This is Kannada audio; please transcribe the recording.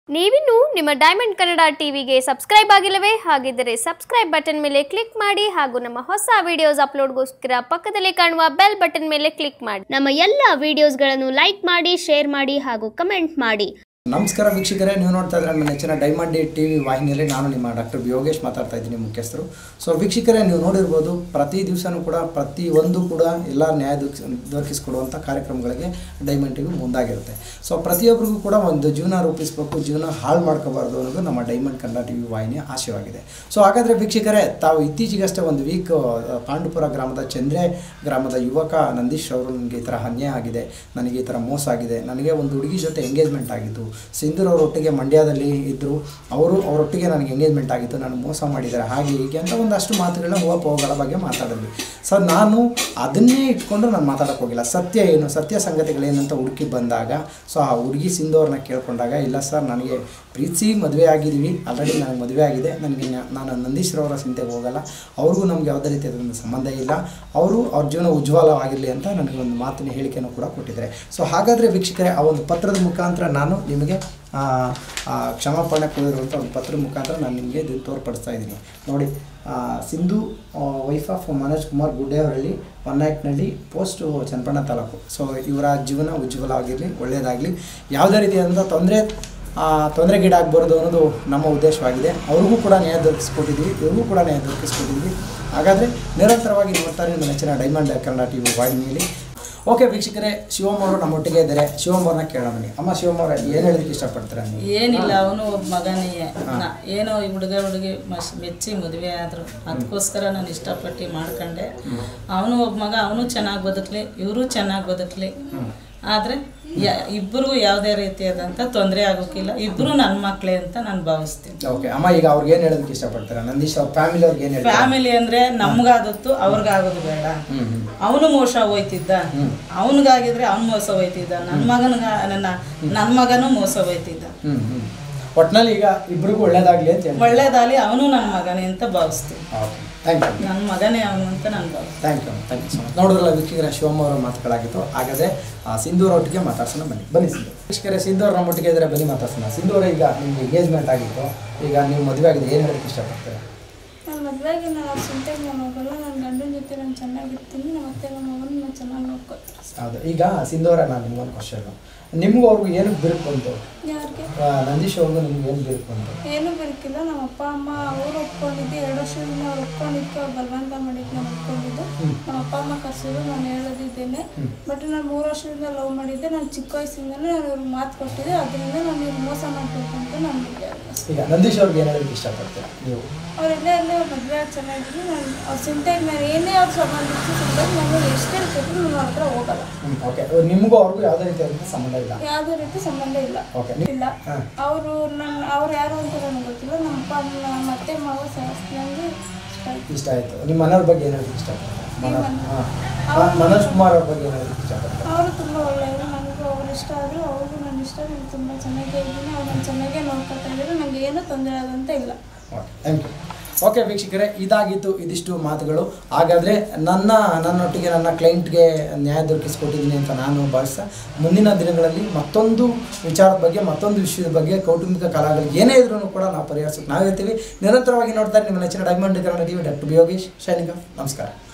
ನೀವಿನ್ನು ನಿಮ್ಮ ಡೈಮಂಡ್ ಕನ್ನಡ ಟಿವಿಗೆ ಸಬ್ಸ್ಕ್ರೈಬ್ ಆಗಿಲ್ಲವೇ ಹಾಗಿದ್ದರೆ ಸಬ್ಸ್ಕ್ರೈಬ್ ಬಟನ್ ಮೇಲೆ ಕ್ಲಿಕ್ ಮಾಡಿ ಹಾಗೂ ನಮ್ಮ ಹೊಸ ವಿಡಿಯೋಸ್ ಅಪ್ಲೋಡ್ಗೋಸ್ಕರ ಪಕ್ಕದಲ್ಲಿ ಕಾಣುವ ಬೆಲ್ ಬಟನ್ ಮೇಲೆ ಕ್ಲಿಕ್ ಮಾಡಿ ನಮ್ಮ ಎಲ್ಲ ವಿಡಿಯೋಸ್ಗಳನ್ನು ಲೈಕ್ ಮಾಡಿ ಶೇರ್ ಮಾಡಿ ಹಾಗೂ ಕಮೆಂಟ್ ಮಾಡಿ ನಮಸ್ಕಾರ ವೀಕ್ಷಕರೇ ನೀವು ನೋಡ್ತಾ ಇದ್ರೆ ನಮ್ಮ ನೆಚ್ಚಿನ ಡೈಮಂಡ್ ಡಿ ಟಿ ವಿ ವಾಹಿನಿಯಲ್ಲಿ ನಾನು ನಿಮ್ಮ ಡಾಕ್ಟರ್ ಬಿ ಯೋಗೇಶ್ ಮಾತಾಡ್ತಾ ಇದ್ದೀನಿ ಮುಖ್ಯಸ್ಥರು ಸೊ ವೀಕ್ಷಕರೇ ನೀವು ನೋಡಿರ್ಬೋದು ಪ್ರತಿ ದಿವಸನೂ ಕೂಡ ಪ್ರತಿ ಒಂದು ಕೂಡ ಎಲ್ಲ ನ್ಯಾಯ ದೊರಕಿಸ್- ದೊರಕಿಸ್ಕೊಡುವಂಥ ಕಾರ್ಯಕ್ರಮಗಳಿಗೆ ಡೈಮಂಡ್ ಟಿ ವಿ ಮುಂದಾಗಿರುತ್ತೆ ಸೊ ಪ್ರತಿಯೊಬ್ಬರಿಗೂ ಕೂಡ ಒಂದು ಜೀವನ ರೂಪಿಸಬೇಕು ಜೀವನ ಹಾಳು ಮಾಡ್ಕೋಬಾರ್ದು ಅನ್ನೋದು ನಮ್ಮ ಡೈಮಂಡ್ ಕನ್ನಡ ಟಿ ವಿ ವಾಹಿನಿಯ ಆಶಯವಾಗಿದೆ ಸೊ ಹಾಗಾದರೆ ವೀಕ್ಷಕರೇ ತಾವು ಇತ್ತೀಚೆಗಷ್ಟೇ ಒಂದು ವೀಕ್ ಪಾಂಡುಪುರ ಗ್ರಾಮದ ಚಂದ್ರೆ ಗ್ರಾಮದ ಯುವಕ ನಂದೀಶ್ ಅವರು ನನಗೆ ಈ ಥರ ಅನ್ಯಾಯ ಆಗಿದೆ ನನಗೆ ಈ ಥರ ಮೋಸ ಆಗಿದೆ ನನಗೆ ಒಂದು ಹುಡುಗಿ ಜೊತೆ ಎಂಗೇಜ್ಮೆಂಟ್ ಆಗಿತ್ತು ಸಿಂಧೂರ್ ಅವರೊಟ್ಟಿಗೆ ಮಂಡ್ಯದಲ್ಲಿ ಇದ್ದರು ಅವರು ಅವರೊಟ್ಟಿಗೆ ನನಗೆ ಎಂಗೇಜ್ಮೆಂಟ್ ಆಗಿತ್ತು ನಾನು ಮೋಸ ಮಾಡಿದ್ದಾರೆ ಹಾಗೆ ಹೀಗೆ ಅಂತ ಒಂದಷ್ಟು ಮಾತುಗಳನ್ನ ಹೋಗಳ ಬಗ್ಗೆ ಮಾತಾಡಿದ್ವಿ ಸೊ ನಾನು ಅದನ್ನೇ ಇಟ್ಕೊಂಡು ನಾನು ಮಾತಾಡೋಕೆ ಹೋಗಿಲ್ಲ ಸತ್ಯ ಏನು ಸತ್ಯ ಸಂಗತಿಗಳೇನಂತ ಹುಡುಕಿ ಬಂದಾಗ ಸೊ ಆ ಹುಡುಗಿ ಸಿಂಧು ಅವ್ರನ್ನ ಕೇಳ್ಕೊಂಡಾಗ ಇಲ್ಲ ಸರ್ ನನಗೆ ಪ್ರೀತಿಸಿ ಮದುವೆ ಆಗಿದ್ದೀವಿ ಆಲ್ರೆಡಿ ನನಗೆ ಮದುವೆ ಆಗಿದೆ ನನಗೆ ನ್ಯಾ- ನಾನು ನಂದೀಶ್ವರವರ ಚಿಂತೆಗೆ ಹೋಗಲ್ಲ ಅವ್ರಿಗೂ ನಮ್ಗೆ ಯಾವುದೇ ರೀತಿಯಾದ ಸಂಬಂಧ ಇಲ್ಲ ಅವರು ಅವ್ರ ಜೀವನ ಉಜ್ವಲವಾಗಿರಲಿ ಅಂತ ನನಗೆ ಒಂದು ಮಾತಿನ ಹೇಳಿಕೆಯನ್ನು ಕೂಡ ಕೊಟ್ಟಿದ್ದಾರೆ ಸೊ ಹಾಗಾದರೆ ವೀಕ್ಷಕರೇ ಆ ಒಂದು ಪತ್ರದ ಮುಖಾಂತರ ನಾನು ನಿಮಗೆ ಆ, ಆ, ಕ್ಷಮಾಪಣೆ ಕೋರಿರುವಂಥ ಒಂದು ಪತ್ರದ ಮುಖಾಂತರ ನಾನು ನಿಮಗೆ ಇದನ್ನು ತೋರ್ಪಡಿಸ್ತಾ ಇದ್ದೀನಿ ನೋಡಿ ಆ, ಸಿಂಧು ವೈಫ್ ಆಫ್ ಮನೋಜ್ ಕುಮಾರ್ ಗುಡ್ಡೆಯವರಲ್ಲಿ ಹೊನ್ನಾಯಕ್ನಹಳ್ಳಿ ಪೋಸ್ಟು ಚನ್ನಪಣ್ಣ ತಾಲೂಕು ಸೊ ಇವರ ಜೀವನ ಉಜ್ವಲ ಆಗಿರಲಿ ಒಳ್ಳೆಯದಾಗಲಿ ಯಾವುದೇ ರೀತಿಯಾದಂಥ ತೊಂದರೆ ತೊಂದರೆಗೀಡಾಗಬಾರ್ದು ಅನ್ನೋದು ನಮ್ಮ ಉದ್ದೇಶವಾಗಿದೆ ಅವ್ರಿಗೂ ಕೂಡ ನ್ಯಾಯ ದೊರಕಿಸ್ಕೊಟ್ಟಿದ್ದೀವಿ ಇವ್ರಿಗೂ ಕೂಡ ನ್ಯಾಯ ದೊರಕಿಸ್ಕೊಟ್ಟಿದ್ದೀವಿ ಹಾಗಾದರೆ ನಿರಂತರವಾಗಿ ನೋಡ್ತಾರೆ ನಿಮ್ಮ ನೆಚ್ಚಿನ ಡೈಮಂಡ್ ಕನ್ನಡ ಟಿ ವಿ ವಾಹಿನಿಯಲ್ಲಿ ಓಕೆ ವೀಕ್ಷಕರೇ ಶಿವಮ್ ಅವರು ನಮ್ಮೊಟ್ಟಿಗೆ ಇದ್ದಾರೆ ಶಿವಮ್ ಅವ್ರನ್ನ ಕೇಳೋಣ ಬನ್ನಿ ಅಮ್ಮ ಶಿವಮ್ ಅವರ ಏನು ಹೇಳೋದಕ್ಕೆ ಇಷ್ಟಪಡ್ತೀರಾ ನೀವು ಏನಿಲ್ಲ ಅವನು ಒಬ್ಬ ಮಗನೇ ನಾ- ಏನೋ ಈ ಹುಡುಗ ಹುಡುಗಿ ಮಸ್ ಮೆಚ್ಚಿ ಮದುವೆ ಆದ್ರು ಅದಕ್ಕೋಸ್ಕರ ನಾನು ಇಷ್ಟಪಟ್ಟು ಮಾಡ್ಕೊಂಡೆ ಅವನು ಒಬ್ಬ ಮಗ ಅವನು ಚೆನ್ನಾಗಿ ಬದುಕಲಿ ಇವರು ಚೆನ್ನಾಗಿ ಬದುಕಲಿ ಆದರೆ ಇಬ್ಬರಿಗೂ ಯಾವುದೇ ರೀತಿಯಾದಂಥ ತೊಂದರೆ ಆಗೋಕ್ಕಿಲ್ಲ ಇಬ್ಬರು ನನ್ನ ಮಕ್ಕಳೇ ಅಂತ ನಾನು ಭಾವಿಸ್ತೀನಿ ಓಕೆ ಅಮ್ಮ ಈಗ ಅವ್ರಿಗೆ ಏನು ಹೇಳೋದಕ್ಕೆ ಇಷ್ಟಪಡ್ತೀರಾ ನಂದೀಶ್ ಅವ್ರ ಫ್ಯಾಮಿಲಿ ಅವ್ರಿಗೆ ಏನು ಹೇಳ್ತಾರೆ ಫ್ಯಾಮಿಲಿ ಅಂದ್ರೆ ನಮ್ಗಾದತ್ತು ಅವ್ರಿಗಾಗೋದು ಬೇಡ ಹ್ಞೂ ಹ್ಞೂ ಅವನು ಮೋಸ ಹೋಯ್ತಿದ್ದ ಅವನಿಗಾಗಿದ್ರೆ ಅವ್ನು ಮೋಸ ಹೋಯ್ತಿದ್ದ ನನ್ನ ಮಗನಿಗ ನನ್ನ ನನ್ನ ಮಗನೂ ಮೋಸ ಹೋಯ್ತಿದ್ದ ಹ್ಞೂ ಹ್ಞೂ ಒಟ್ಟಿನಲ್ಲಿ ಈಗ ಇಬ್ರಿಗೂ ಒಳ್ಳೇದಾಗಲಿ ಅಂತ ಹೇಳಿ ಒಳ್ಳೇದಾಲಿ ಅವನು ನನ್ನ ಮಗನೇ ಅಂತ ಭಾವಿಸ್ತೀನಿ ಓಕೆ ಥ್ಯಾಂಕ್ ಯು ನನ್ನ ಮಗನೇ ಅವನು ಅಂತ ನಾನು ಭಾವಿಸ್ತೀನಿ thank you thank you so much ನೋಡಿದ್ರಲ್ಲ ವೀಕ್ಷಕರ ಶಿವಮ್ಮ ಅವರ ಮಾತುಗಳಾಗಿತ್ತು ಹಾಗಾದರೆ ಆ, ಸಿಂಧೂರ್ ಒಟ್ಟಿಗೆ ಮಾತಾಡ್ಸೋಣ ಬನ್ನಿ ಬನ್ನಿ ಸಿಂಧು ವೀಕ್ಷಕರೇ ಸಿಂಧೂರ್ ನಮ್ಮ ಒಟ್ಟಿಗೆ ಇದ್ದಾರೆ ಬನ್ನಿ ಮಾತಾಡ್ಸೋಣ ಸಿಂಧೂರ ಈಗ ನಿಮ್ಗೆ ಎಂಗೇಜ್ಮೆಂಟ್ ಆಗಿತ್ತು ಈಗ ನೀವು ಮದುವೆ ಆಗಿದೆ ಏನು ಹೇಳೋದಕ್ಕೆ ಇಷ್ಟಪಡ್ತೀರಾ ನಾನು ಮದುವೆಗೆ ನಾನು ಚಿಂತೆಗೆ ನಾನು ಹೋಗಲ್ಲ ನನ್ನ ಗಂಡನ ಜೊತೆ ನಾನು ಚೆನ್ನಾಗಿರ್ತೀನಿ ನಮ್ಮ ಅತ್ತೆ ನಮ್ಮ ಮಗನ ನಾನು ಚೆನ್ನಾಗಿ ನೋಡ್ಕೊತೀನಿ ಹೌದು ಈಗ ಸಿಂಧೂರ ನಾನು ನಿಮ್ಗೊಂದು ಕ್ವಶನ್ ನಿಮಗೂ ಅವ್ರಿಗೂ ಏನು ಬಿರುಕು ಬಂತು ಯಾರಿಗೆ ಆ, ನಂದೀಶ್ ಅವ್ರಿಗೂ ನಿಮ್ಗೆ ಏನು ಬಿರುಕು ಬಂತು ಏನೂ ಬೇಕಿಲ್ಲ ನಮ್ಮ ಅಪ್ಪ ಅಮ್ಮ ಅವರು ಒಪ್ಕೊಂಡಿದ್ದು ಎರಡು ವರ್ಷದಿಂದ ಅವ್ರು ಒಪ್ಕೊಂಡಿದ್ದಕ್ಕೆ ಅವ್ರು ಬಲವಂತ ಮಾಡಿದ್ದು ನಾನು ಒಪ್ಕೊಂಡಿದ್ದು ನಮ್ಮ ಅಪ್ಪ ಅಮ್ಮ ಕರ್ಸಿದ್ರು ನಾನು ಹೇಳೋದಿದ್ದೇನೆ ಬಟ್ ನಾನು ಮೂರು ವರ್ಷದಿಂದ ಲವ್ ಮಾಡಿದ್ದೆ ನಾನು ಚಿಕ್ಕ ವಯಸ್ಸಿಂದಲೇ ನಾನು ಇವ್ರಿಗೆ ಮಾತು ಕೊಟ್ಟಿದ್ದೆ ಅದರಿಂದ ನಾನು ಇವ್ರು ಮೋಸ ಮಾಡಬೇಕು ಅಂತ ನಾನು ಈಗ ನಂದೀಶ್ ಅವ್ರಿಗೆ ಏನು ಹೇಳೋದಕ್ಕೆ ಇಷ್ಟಪಡ್ತೀರಾ ನೀವು ಅವರೆಲ್ಲೇ ಅಲ್ಲೇ ಅವ್ರ ಮದುವೆ ಆಗಿ ಚೆನ್ನಾಗಿದ್ರು ನಾನು ಅವ್ರ ಚಿಂತೆಗೆ ನಾನು ಏನೇ ಅವ್ರ ಸಂಬಂಧ ಚಿಂತೆಗೆ ನಾನು ಎಷ್ಟೇ ಕೊಟ್ಟರು ನಾನು ಅವ್ರ ಹತ್ರ ಹೋಗಲ್ಲ ಓಕೆ ನಿಮಗೂ ಅವ್ರಿಗೂ ಯಾವುದೇ ರೀತಿಯಾದಂಥ ಸಂಬಂಧ ಇಲ್ಲ ಯಾವುದೇ ರೀತಿ ಸಂಬಂಧ ಇಲ್ಲ ಓಕೆ ಇಲ್ಲ ಹಾ. ಅವರು ನನ್ನ ಅವ್ರು ಯಾರು ಅಂತ ನನಗೆ ಗೊತ್ತಿಲ್ಲ ನಮ್ಮ ಅಪ್ಪ ಅಮ್ಮ ನಮ್ಮ ಅತ್ತೆ ಮಾವ ಸಹಸ್ರ ನನಗೆ ಇಷ್ಟ ಆಯ್ತು ಇಷ್ಟ ಆಯಿತು ನಿಮ್ಮ ಮನೆಯವ್ರ ಬಗ್ಗೆ ಏನು ಹೇಳೋದಕ್ಕೆ ಇಷ್ಟಪಡ್ತೀರಾ ಮನೋಜ್ ನಿಮ್ಮ- ಹಾಂ ಮನೋಜ್ ಕುಮಾರ್ ಅವ್ರ ಬಗ್ಗೆ ಏನು ಹೇಳೋದಕ್ಕೆ ಇಷ್ಟಪಡ್ತೀರಾ ಅವರು ತುಂಬ ಒಳ್ಳೆಯವರು ನನಗೂ ಅವ್ರು ಇಷ್ಟ ಆದರು ಅವ್ರಿಗೂ ನನ್ನ ಇಷ್ಟ ನಾನು ತುಂಬ ಚೆನ್ನಾಗೇ ಇದ್ದೀನಿ ಅವ್ರು ನನ್ನ ಚೆನ್ನಾಗೇ ನೋಡ್ಕೊತಾ ಇದ್ದಾರೆ ನನಗೆ ಏನೂ ತೊಂದರೆ ಆಗೋಂತ ಇಲ್ಲ ಓಕೆ ಥ್ಯಾಂಕ್ ಯು ಓಕೆ ವೀಕ್ಷಕರೇ ಇದಾಗಿತ್ತು ಇದಿಷ್ಟು ಮಾತುಗಳು ಹಾಗಾದರೆ ನನ್ನ ನನ್ನೊಟ್ಟಿಗೆ ನನ್ನ ಕ್ಲೈಂಟ್ಗೆ ನ್ಯಾಯ ದೊರಕಿಸ್ಕೊಟ್ಟಿದ್ದೀನಿ ಅಂತ ನಾನು ಭಾವಿಸ್ತಾ ಮುಂದಿನ ದಿನಗಳಲ್ಲಿ ಮತ್ತೊಂದು ವಿಚಾರದ ಬಗ್ಗೆ ಮತ್ತೊಂದು ವಿಷಯದ ಬಗ್ಗೆ ಕೌಟುಂಬಿಕ ಕಲಾಗಳು ಏನೇ ಇದ್ರೂ ಕೂಡ ನಾವು ಪರಿಹರಿಸೋಕೆ ನಾವಿರ್ತೀವಿ ನಿರಂತರವಾಗಿ ನೋಡ್ತಾರೆ ನಿಮ್ಮ ನೆಚ್ಚಿನ diamond Kannada TV doctor B Yogesh ಶೈನಿಕ ನಮಸ್ಕಾರ